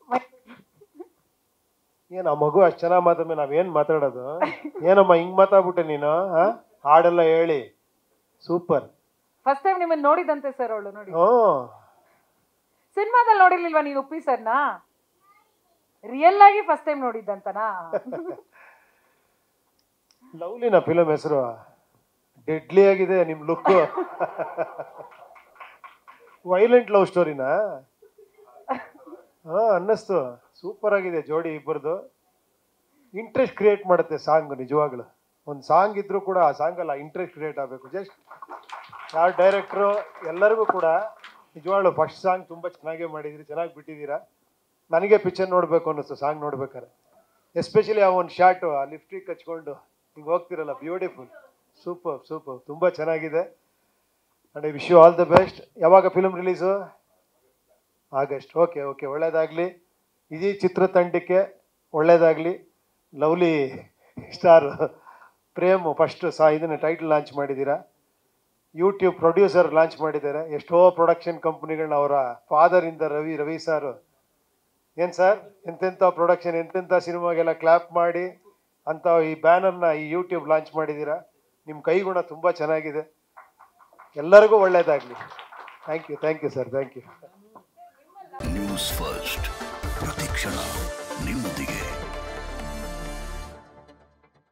ಏನು ಆ ಮಗು ಅಷ್ಟು ಚೆನ್ನಾಗಿ ಮಾತಾಡ್ಮೇಲೆ ನಾವೇನು ಮಾತಾಡೋದು ಏನಮ್ಮ ಹಿಂಗೆ ಮಾತಾಡ್ಬಿಟ್ಟೆ ನೀನು ಆ? ಹಾಡೆಲ್ಲ ಹೇಳಿ ಸೂಪರ್ ಫಸ್ಟ್ ಟೈಮ್ ನಿಮ್ಮನ್ನ ನೋಡಿದಂತೆ ಸರ್ ಅವಳು ನೋಡಿ ಹ್ಞೂ ಸಿನಿಮಾದಲ್ಲಿ ನೋಡಿರ್ಲಿಲ್ವಾ ನೀನು ಉಪ್ಪಿ ಸರ್ನ ರಿಯಲ್ ಆಗಿ ಫಸ್ಟ್ ಟೈಮ್ ನೋಡಿದ್ದಂತನಾ ಲವ್ಲಿನ ಫಿಲಮ್ ಹೆಸರು ಡೆಡ್ಲಿ ಆಗಿದೆ ನಿಮ್ಮ ಲುಕ್ ವೈಲೆಂಟ್ ಲವ್ ಸ್ಟೋರಿನಾ ಹಾ ಅನ್ನಿಸ್ತು ಸೂಪರ್ ಆಗಿದೆ ಜೋಡಿ ಇಬ್ಬರದು ಇಂಟ್ರೆಸ್ಟ್ ಕ್ರಿಯೇಟ್ ಮಾಡುತ್ತೆ ಸಾಂಗ್ ನಿಜವಾಗ್ಲು ಒಂದು ಸಾಂಗ್ ಇದ್ರೂ ಕೂಡ ಆ ಸಾಂಗ್ ಅಲ್ಲ ಇಂಟ್ರೆಸ್ಟ್ ಕ್ರಿಯೇಟ್ ಆಗಬೇಕು ಜಸ್ಟ್ ಯಾವ ಡೈರೆಕ್ಟ್ರು ಎಲ್ಲರಿಗೂ ಕೂಡ ನಿಜವಾಗ್ಲು ಫಸ್ಟ್ ಸಾಂಗ್ ತುಂಬ ಚೆನ್ನಾಗೇ ಮಾಡಿದ್ರಿ ಚೆನ್ನಾಗಿ ಬಿಟ್ಟಿದ್ದೀರಾ ನನಗೆ ಪಿಕ್ಚರ್ ನೋಡಬೇಕು ಅನ್ನಿಸ್ತು ಸಾಂಗ್ ನೋಡ್ಬೇಕಾದ್ರೆ ಎಸ್ಪೆಷಲಿ ಆ ಒಂದು ಶಾರ್ಟು ಆ ಲಿಫ್ಟಿಗೆ ಹಚ್ಕೊಂಡು ಹಿಂಗೆ ಹೋಗ್ತಿರಲ್ಲ ಬ್ಯೂಟಿಫುಲ್ ಸೂಪರ್ ಸೂಪರ್ ತುಂಬ ಚೆನ್ನಾಗಿದೆ and I wish you all the best ಯಾವಾಗ film release August okay okay ಒಳ್ಳೇದಾಗಲಿ ಇಡೀ ಚಿತ್ರತಂಡಕ್ಕೆ ಒಳ್ಳೇದಾಗಲಿ ಲವ್ಲಿ ಸ್ಟಾರ್ ಪ್ರೇಮ್ ಫಸ್ಟ್ ಸಹ ಇದನ್ನು ಟೈಟಲ್ ಲಾಂಚ್ ಮಾಡಿದ್ದೀರಾ ಯೂಟ್ಯೂಬ್ ಪ್ರೊಡ್ಯೂಸರ್ ಲಾಂಚ್ ಮಾಡಿದ್ದಾರೆ ಎಷ್ಟೋ ಪ್ರೊಡಕ್ಷನ್ ಕಂಪ್ನಿಗಳನ್ನ ಅವರ ಫಾದರಿಂದ ರವಿ ರವಿ ಸಾರು ಏನು ಸರ್ ಎಂತೆಂಥ ಪ್ರೊಡಕ್ಷನ್ ಎಂತೆಂಥ ಸಿನಿಮಾಗೆಲ್ಲ ಕ್ಲಾಪ್ ಮಾಡಿ ಅಂತ ಈ ಬ್ಯಾನರ್ನ ಈ ಯೂಟ್ಯೂಬ್ ಲಾಂಚ್ ಮಾಡಿದ್ದೀರಾ ನಿಮ್ಮ ಕೈಗುಣ ತುಂಬ ಚೆನ್ನಾಗಿದೆ ಎಲ್ಲರಿಗೂ ಒಳ್ಳೆಯದಾಗಲಿ thank you thank you sir thank you News First ಪ್ರತಿಕ್ಷಣ ನಿಮ್ಮದೇ